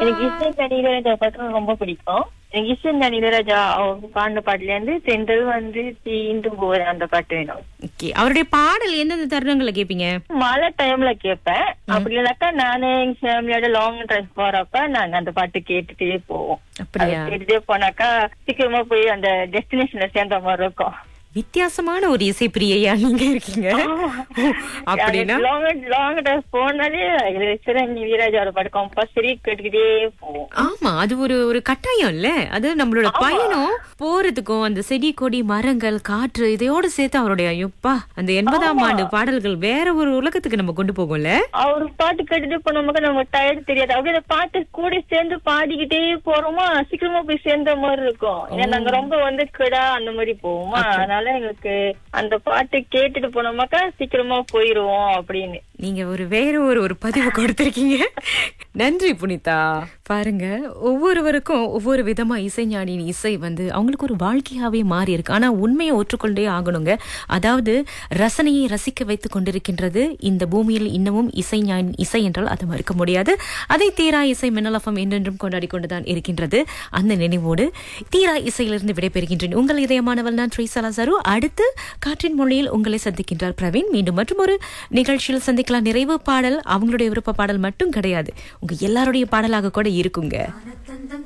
எனக்கு இசை இளையராஜா பாட்டு ரொம்ப பிடிக்கும் எனக்கு இசை இளையராஜா அவங்க பாடின பாட்டுல இருந்து சென்றது வந்து தீண்டு போது அந்த பாட்டு வேணும் ஓகே அவருடைய பாடல் எந்தெந்த தருணங்கள்ல கேப்பீங்க மழை டைம்ல கேட்பேன் அப்படி இல்லைனாக்கா நானே எங்க ஃபேமிலியோட லாங் டிரைவ் போறப்ப நாங்க அந்த பாட்டு கேட்டுட்டே போவோம் அப்படியா அது கேட்டுட்டே போனாக்கா சீக்கிரமா போய் அந்த டெஸ்டினேஷன்ல சேர்ந்த மாதிரி இருக்கும் வித்தியாசமான ஒரு இசை பிரியையா நீங்க இருக்கீங்க ஓ, அப்படின்னா லாங் லாங் டிரைவ் போனாலே சிறங்கி வீராஜாவோட பாட்டு கம்பல்சரி கேட்டுக்கிட்டே போவோம் ஆமா அது ஒரு ஒரு கட்டாயம் இல்ல அது நம்மளோட பயணம் போறதுக்கும் அந்த செடி கொடி மரங்கள் காற்று இதையோட சேர்த்து அவருடைய ஐயோப்பா அந்த எண்பதாம் ஆண்டு பாடல்கள் வேற ஒரு உலகத்துக்கு நம்ம கொண்டு போகும்ல அவரு பாட்டு கேட்டுட்டு போனோம்னா நம்ம டயர்டு தெரியாது அப்படியே அந்த பாட்டு கூட சேர்ந்து பாடிக்கிட்டே போறோமா சீக்கிரமா போய் சேர்ந்த மாதிரி இருக்கும் ஏன்னா நாங்க ரொம்ப வந்து கிடா அந்த மாதிரி போவோமா அதனால எங்களுக்கு அந்த பாட்டு கேட்டுட்டு போனோமாக்கா சீக்கிரமா போயிருவோம் அப்படின்னு நீங்க ஒரு வேற ஒரு ஒரு பதிவு கொடுத்திருக்கீங்க நன்றி புனிதா பாருங்க ஒவ்வொருவருக்கும் ஒவ்வொரு விதமா இசைஞானியின் இசை வந்து அவங்களுக்கு ஒரு வாழ்க்கையாவே மாறி இருக்கு ஆனா உண்மையை ஒற்றுக்கொண்டே ஆகணுங்க அதாவது ரசனையை ரசிக்க வைத்துக் கொண்டிருக்கின்றது இந்த பூமியில் இன்னமும் இசைஞானின் இசை என்றால் அதை மறுக்க முடியாது அதை தீரா இசை மின்னலஃபம் என்றென்றும் கொண்டாடி கொண்டுதான் இருக்கின்றது அந்த நினைவோடு தீரா இசையிலிருந்து விடைபெறுகின்றேன் உங்கள் இதயமானவள் நான் ட்ரீ சலாசாரு அடுத்து காற்றின் மொழியில் உங்களை சந்திக்கின்றார் பிரவீன் மீண்டும் மற்றும் ஒரு நிகழ்ச்சியில் சந்திக்கலாம் நிறைவு பாடல் அவங்களுடைய விருப்ப பாடல் மட்டும் கிடையாது உங்க எல்லாருடைய பாடலாக கூட இருக்குங்க